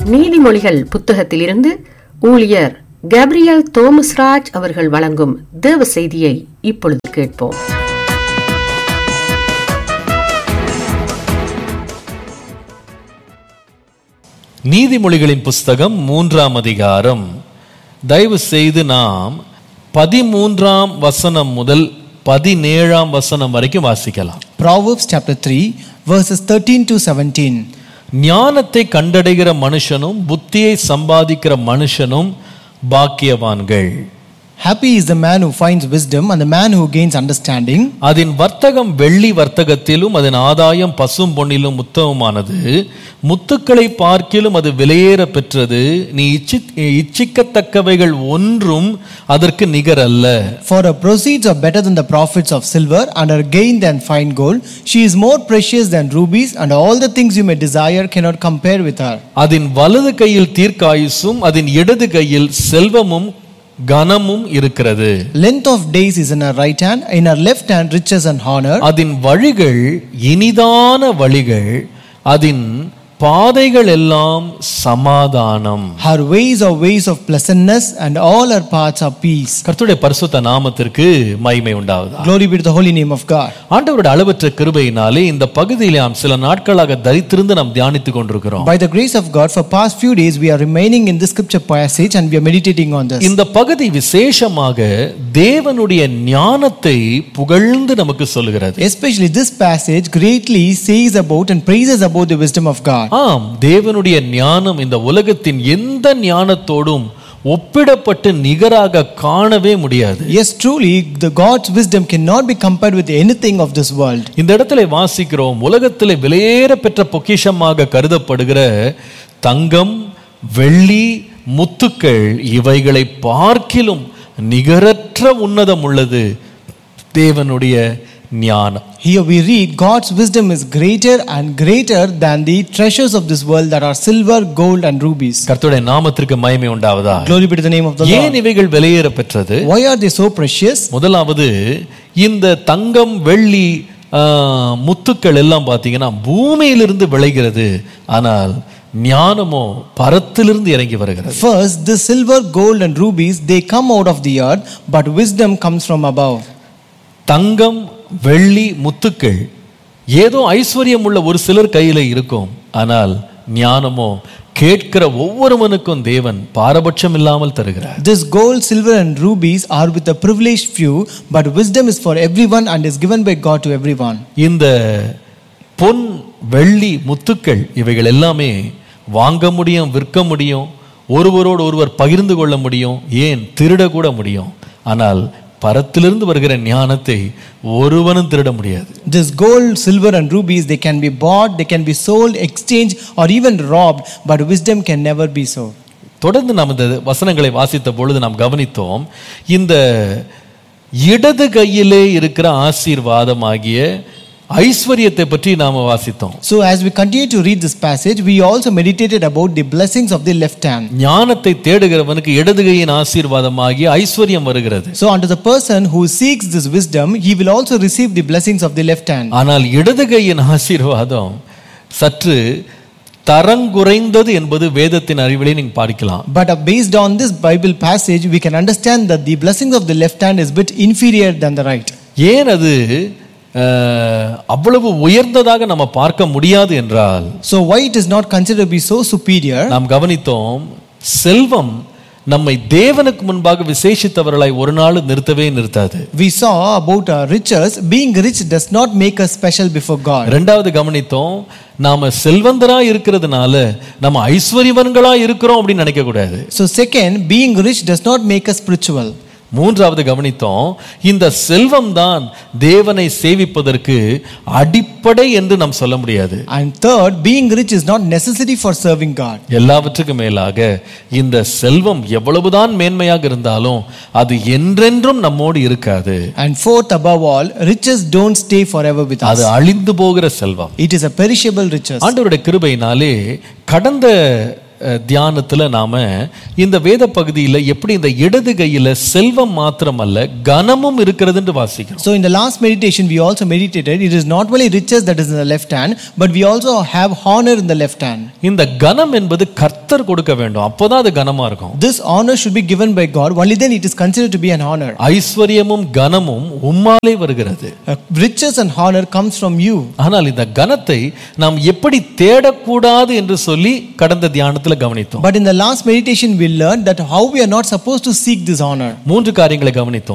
நீதிமொழிகள் புத்தகத்திலிருந்து ஊழியர் கேப்ரியல் தோமஸ்ராஜ் அவர்கள் வழங்கும் தேவ செய்தியை இப்பொழுது கேட்போம் நீதிமொழிகளின் புஸ்தகம் மூன்றாம் அதிகாரம் தயவு செய்து நாம் பதிமூன்றாம் வசனம் முதல் பதினேழாம் வசனம் வரைக்கும் வாசிக்கலாம் Proverbs chapter 3, verses 13 to 17. ஞானத்தை கண்டடைகிற மனுஷனும் புத்தியை சம்பாதிக்கிற மனுஷனும் பாக்கியவான்கள் Happy is the man who finds wisdom and the man who gains understanding. அதன் வர்த்தகம் வெள்ளி வர்த்தகத்திலும் அதன் ஆதாயம் பசும் பொன்னிலும் உத்தமமானது முத்துக்களை பார்க்கிலும் அது விலையேற பெற்றது நீ இச்சி இச்சிக்கத்தக்கவைகள் ஒன்றும் அதற்கு நிகரல்ல For her proceeds are better than the profits of silver, and her gain than fine gold. She is more precious than rubies, and all the things you may desire cannot compare with her. அதன் வலது கையில் தீர்க்காயுசும் அதன் இடது கையில் செல்வமும் கனமும் இருக்கிறது Length of days is in her right hand, in her left hand riches and honor. அதன் வழிகள் இனிதான வழிகள் அதன் பாதைகள் எல்லாம் சமாதானம் Her ways are ways of pleasantness, and all her paths are peace. கர்த்தருடைய பரிசுத்த நாமத்திற்கு மகிமை உண்டாவதா Glory be to the holy name of God. ஆண்டவருடைய அளவற்ற கிருபையினாலே இந்த பகுதியிலே நாம் சில நாட்களாக தரித்திருந்து நாம் தியானித்துக் கொண்டிருக்கிறோம் By the grace of God, for past few days we are remaining in this scripture passage and we are meditating on this. இந்த பகுதி விசேஷமாக தேவனுடைய ஞானத்தை புகழ்ந்து நமக்கு சொல்லுகிறது Especially this passage greatly says about and praises about the wisdom of God. ஆம் தேவனுடைய ஞானம் இந்த உலகத்தின் எந்த ஞானத்தோடும் ஒப்பிடப்பட்டு நிகராக காணவே முடியாது Yes, truly, the God's wisdom cannot be compared with anything of this world. இந்த இடத்துல வாசிக்கிறோம் உலகத்தில் விலையேற பெற்ற பொக்கிஷமாக கருதப்படுகிற தங்கம் வெள்ளி முத்துக்கள் இவைகளை பார்க்கிலும் நிகரற்ற உன்னதம் உள்ளது தேவனுடைய ஞானம் Here we read God's wisdom is greater and greater than the treasures of this world that are silver, gold, and rubies. கர்த்தருடைய நாமத்திற்கு மகிமை உண்டாவதா Glory be to the name of the ஏன் Lord. இவைகள் விலையேற பெற்றது Why are they so precious? முதலாவது இந்த தங்கம் வெள்ளி ஆ, முத்துக்கள் எல்லாம் பார்த்தீங்கன்னா பூமியிலிருந்து விளைகிறது ஆனால் ஞானமோ பரத்திலிருந்து இறங்கி வருகிறது First, the silver, gold, and rubies they come out of the earth, but wisdom comes from above. தங்கம் வெள்ளி முத்துக்கள் ஏதோ ஐஸ்வர்யம் உள்ள ஒரு சிலர் கையில இருக்கும் ஆனால் ஞானமோ கேட்கிற ஒவ்வொருவனுக்கும் தேவன் பாரபட்சம் இல்லாமல் தருகிறார் This gold, silver, and rubies are with a privileged few, but wisdom is for everyone and is given by God to everyone. இந்த பொன் வெள்ளி முத்துக்கள் இவைகள் எல்லாமே வாங்க முடியும் விற்க முடியும் ஒருவரோடு ஒருவர் பகிர்ந்து கொள்ள முடியும் ஏன் திருட கூட முடியும் ஆனால் பரத்திலிருந்து வருகிற ஞானத்தை ஒருவனும் திருட முடியாது This gold, silver, and rubies they can be bought, they can be sold, exchanged, or even robbed, but wisdom can never be so. தொடர்ந்து நாம் இந்த வசனங்களை வாசித்த பொழுது நாம் கவனித்தோம் இந்த இடது கையிலே இருக்கிற ஆசீர்வாதமாகிய ஐஸ்வர்யத்தை பற்றி நாம் வாசித்தோம் So, as we continue to read this passage, we also meditated about the blessings of the left hand. ஞானத்தை தேடுகிறவனுக்கு இடது கையின் ஆசீர்வாதமாகிய ஐஸ்வர்யம் வருகிறது So, unto the person who seeks this wisdom, he will also receive the blessings of the left hand. ஆனால் இடது கையின் ஆசீர்வாதம் சற்று தரங்குறைந்தது என்பது வேதத்தின் அறிவிலே நீங்க பார்க்கலாம் But uh, based on this Bible passage, we can understand that the blessings of the left hand is bit inferior than the right. ஏன் அது அஹ், அவ்வளவு உயர்ந்ததாக நம்ம பார்க்க முடியாது என்றால் So, why it is not considered to be so superior? நாம் கவனித்தோம் செல்வம் நம்மை தேவனுக்கு முன்பாக விசேஷித்தவர்களாய் ஒரு நாள் நிறுத்தவே நிறுத்தாது We saw about uh, riches. Being rich does not make us special before God. ரெண்டாவது கவனித்தோம் நாம செல்வந்தரா இருக்கிறதுனால நம்ம ஐஸ்வர்யவன்களா இருக்கிறோம் அப்படின்னு நினைக்க கூடாது So, second, being rich does not make us spiritual. மூன்றாவது கவனித்தோம் இந்த செல்வம் தான் தேவனை சேவிப்பதற்கு அடிப்படை என்று நாம் சொல்ல முடியாது And third, being rich is not necessary for serving God. எல்லாவற்றுக்கும் மேலாக இந்த செல்வம் எவ்வளவுதான் மேன்மையாக இருந்தாலும் அது என்றென்றும் நம்மோடு இருக்காது And fourth, above all, riches don't stay forever with அது us. அழிந்து போகிற செல்வம் It is a perishable riches. ஆண்டவருடைய கிருபையினாலே கடந்த அஹ், தியானத்துல நாம இந்த வேத பகுதியில எப்படி இந்த இடது கையில செல்வம் மாத்திரமல்ல கனமும் இருக்கிறதுன்னு வாசிக்கிறோம் So in the last meditation, we also meditated. It is not only riches that is in the left hand, but we also have honor in the left hand. இந்த கனம் என்பது கர்த்தர் கொடுக்க வேண்டும் அப்போதான் அது கனமா இருக்கும் This honor should be given by God. Only then it is considered to be an honor. ஐஸ்வர்யமும் கனமும் உம்மாலே வருகிறது Uh, riches and honor comes from you. ஆனால் இந்த கனத்தை நாம் எப்படி தேடக்கூடாது என்று சொல்லி கடந்த தியானத்துல கவனித்தோம் But in the last meditation, we learned that how we are not supposed to seek this honor. மூன்று காரியங்களை கவனித்தோம்